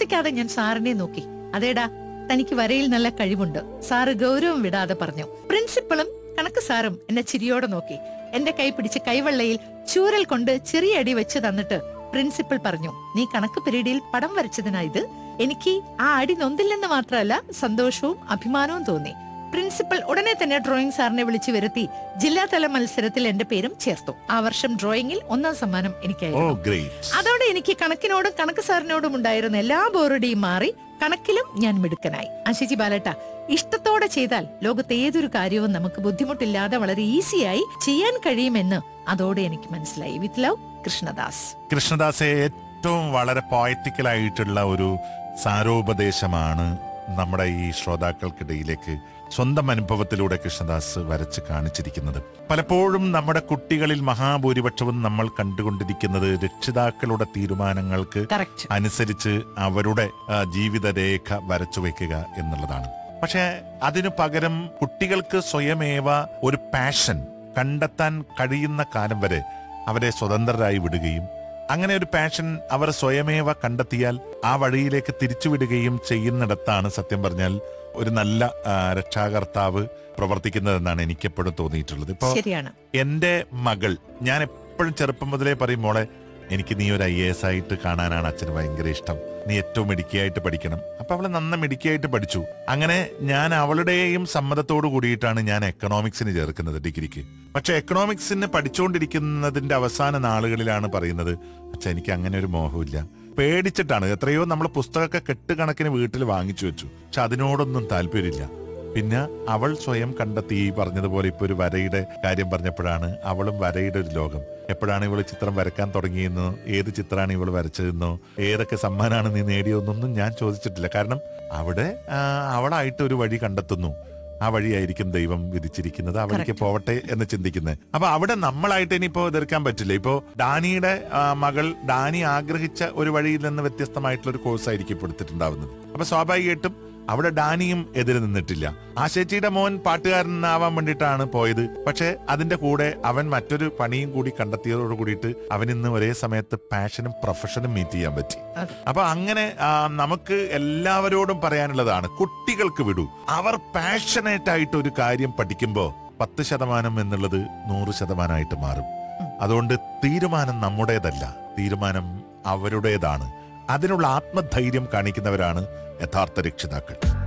താമസിക്കാതെ ഞാൻ സാറിനെ നോക്കി അതേടാ തനിക്ക് വരയിൽ നല്ല കഴിവുണ്ട് സാറ് ഗൗരവം വിടാതെ പറഞ്ഞു പ്രിൻസിപ്പളും കണക്ക് സാറും എന്നെ ചിരിയോടെ നോക്കി എന്റെ കൈ പിടിച്ച് കൈവെള്ളയിൽ ചൂരൽ കൊണ്ട് ചെറിയ അടി വെച്ച് തന്നിട്ട് പ്രിൻസിപ്പൽ പറഞ്ഞു നീ കണക്ക് പീരീഡിൽ പടം വരച്ചതിനാ ഇത് എനിക്ക് ആ അടി നൊന്തില്ലെന്ന് മാത്രമല്ല സന്തോഷവും അഭിമാനവും തോന്നി പ്രിൻസിപ്പൽ ഉടനെ തന്നെ ഡ്രോയിങ് സാറിനെ വിളിച്ചു വരുത്തി ജില്ലാതല മത്സരത്തിൽ എന്റെ പേരും ചേർത്തു ആ വർഷം ഡ്രോയിങ്ങിൽ ഒന്നാം സമ്മാനം ഓ എനിക്കായിരുന്നു ഗ്രേറ്റ് അതോടെ എനിക്ക് കണക്കിനോടും കണക്ക് സാറിനോടും ഉണ്ടായിരുന്ന എല്ലാ ബോറടിയും മാറി കണക്കിലും ഞാൻ മിടുക്കനായി ആശിജി ബാലട്ട ഇഷ്ടത്തോടെ ചെയ്താൽ ലോകത്ത് ഏതൊരു കാര്യവും നമുക്ക് ബുദ്ധിമുട്ടില്ലാതെ വളരെ ഈസിയായി ചെയ്യാൻ കഴിയുമെന്ന് അതോടെ എനിക്ക് മനസ്സിലായി വിത്ത് ലവ് കൃഷ്ണദാസ് കൃഷ്ണദാസെ ഏറ്റവും വളരെ പോയറ്റിക്കൽ ആയിട്ടുള്ള ഒരു സാരോപദേശമാണ് നമ്മുടെ ഈ ശ്രോതാക്കൾക്കിടയിലേക്ക് സ്വന്തം അനുഭവത്തിലൂടെ കൃഷ്ണദാസ് വരച്ച് കാണിച്ചിരിക്കുന്നത് പലപ്പോഴും നമ്മുടെ കുട്ടികളിൽ മഹാഭൂരിപക്ഷവും നമ്മൾ കണ്ടുകൊണ്ടിരിക്കുന്നത് രക്ഷിതാക്കളുടെ തീരുമാനങ്ങൾക്ക് കറക്റ്റ് അനുസരിച്ച് അവരുടെ ആ, ജീവിതരേഖ വരച്ചു വെക്കുക എന്നുള്ളതാണ് പക്ഷെ അതിനു പകരം കുട്ടികൾക്ക് സ്വയമേവ ഒരു പാഷൻ കണ്ടെത്താൻ കഴിയുന്ന കാലം വരെ അവരെ സ്വതന്ത്രരായി വിടുകയും അങ്ങനെ ഒരു പാഷൻ അവർ സ്വയമേവ കണ്ടെത്തിയാൽ ആ വഴിയിലേക്ക് തിരിച്ചുവിടുകയും ചെയ്യുന്നിടത്താണ് സത്യം പറഞ്ഞാൽ ഒരു നല്ല ആ, രക്ഷാകർത്താവ് പ്രവർത്തിക്കുന്നതെന്നാണ് എനിക്കെപ്പോഴും തോന്നിയിട്ടുള്ളത് ഇപ്പോ ശരിയാണ് എന്റെ മകൾ ഞാൻ എപ്പോഴും ചെറുപ്പം മുതലേ പറയും മോളെ എനിക്ക് നീ ഒരു ഐ എസ് ആയിട്ട് കാണാനാണ് അച്ഛന് ഭയങ്കര ഇഷ്ടം നീ ഏറ്റവും മിടുക്കിയായിട്ട് പഠിക്കണം അപ്പൊ അവള് നന്ന മിടുക്കിയായിട്ട് പഠിച്ചു അങ്ങനെ ഞാൻ അവളുടെയും സമ്മതത്തോടു കൂടിയിട്ടാണ് ഞാൻ എക്കണോമിക്സിന് ചേർക്കുന്നത് ഡിഗ്രിക്ക് പക്ഷെ എക്കണോമിക്സിന് പഠിച്ചുകൊണ്ടിരിക്കുന്നതിന്റെ അവസാന നാളുകളിലാണ് പറയുന്നത് അച്ഛാ എനിക്ക് അങ്ങനെ ഒരു മോഹമില്ല പേടിച്ചിട്ടാണ് എത്രയോ നമ്മൾ പുസ്തകമൊക്കെ കെട്ടുകണക്കിന് വീട്ടിൽ വാങ്ങിച്ചു വെച്ചു പക്ഷെ അതിനോടൊന്നും താല്പര്യമില്ല പിന്നെ അവൾ സ്വയം കണ്ടെത്തി ഈ പറഞ്ഞതുപോലെ ഇപ്പൊ ഒരു വരയുടെ കാര്യം പറഞ്ഞപ്പോഴാണ് അവളും വരയുടെ ഒരു ലോകം എപ്പോഴാണ് ഇവള് ചിത്രം വരക്കാൻ തുടങ്ങിയെന്നോ ഏത് ചിത്രമാണ് ഇവൾ വരച്ചതെന്നോ ഏതൊക്കെ സമ്മാനമാണ് നീ നേടിയതെന്നൊന്നും ഞാൻ ചോദിച്ചിട്ടില്ല കാരണം അവിടെ ആ, അവളായിട്ട് ഒരു വഴി കണ്ടെത്തുന്നു ആ വഴിയായിരിക്കും ദൈവം വിധിച്ചിരിക്കുന്നത് ആ വഴിക്ക് Correct. പോവട്ടെ എന്ന് ചിന്തിക്കുന്നത് അപ്പൊ അവിടെ നമ്മളായിട്ട് ഇനിയിപ്പോ എതിർക്കാൻ പറ്റില്ല ഇപ്പോ ഡാനിയുടെ ആ, മകൾ ഡാനി ആഗ്രഹിച്ച ഒരു വഴിയിൽ നിന്ന് വ്യത്യസ്തമായിട്ടുള്ള ഒരു കോഴ്സ് ആയിരിക്കും ഇപ്പോൾ എടുത്തിട്ടുണ്ടാവുന്നത് അപ്പൊ സ്വാഭാവികമായിട്ടും അവിടെ ഡാനിയും എതിര് നിന്നിട്ടില്ല ആശേച്ചിയുടെ മോൻ പാട്ടുകാരനാവാൻ വേണ്ടിയിട്ടാണ് പോയത് പക്ഷെ അതിന്റെ കൂടെ അവൻ മറ്റൊരു പണിയും കൂടി കണ്ടെത്തിയതോട് കൂടിയിട്ട് അവൻ ഇന്ന് ഒരേ സമയത്ത് പാഷനും പ്രൊഫഷനും മീറ്റ് ചെയ്യാൻ പറ്റി അതെ. അപ്പൊ അങ്ങനെ ആ, നമുക്ക് എല്ലാവരോടും പറയാനുള്ളതാണ് കുട്ടികൾക്ക് വിടൂ അവർ പാഷനേറ്റ് ആയിട്ട് ഒരു കാര്യം പഠിക്കുമ്പോ പത്ത് ശതമാനം എന്നുള്ളത് നൂറ് ശതമാനമായിട്ട് മാറും ഉം. അതുകൊണ്ട് തീരുമാനം നമ്മുടേതല്ല തീരുമാനം അവരുടേതാണ് അതിനുള്ള ആത്മധൈര്യം കാണിക്കുന്നവരാണ് യഥാർത്ഥ രക്ഷിതാക്കൾ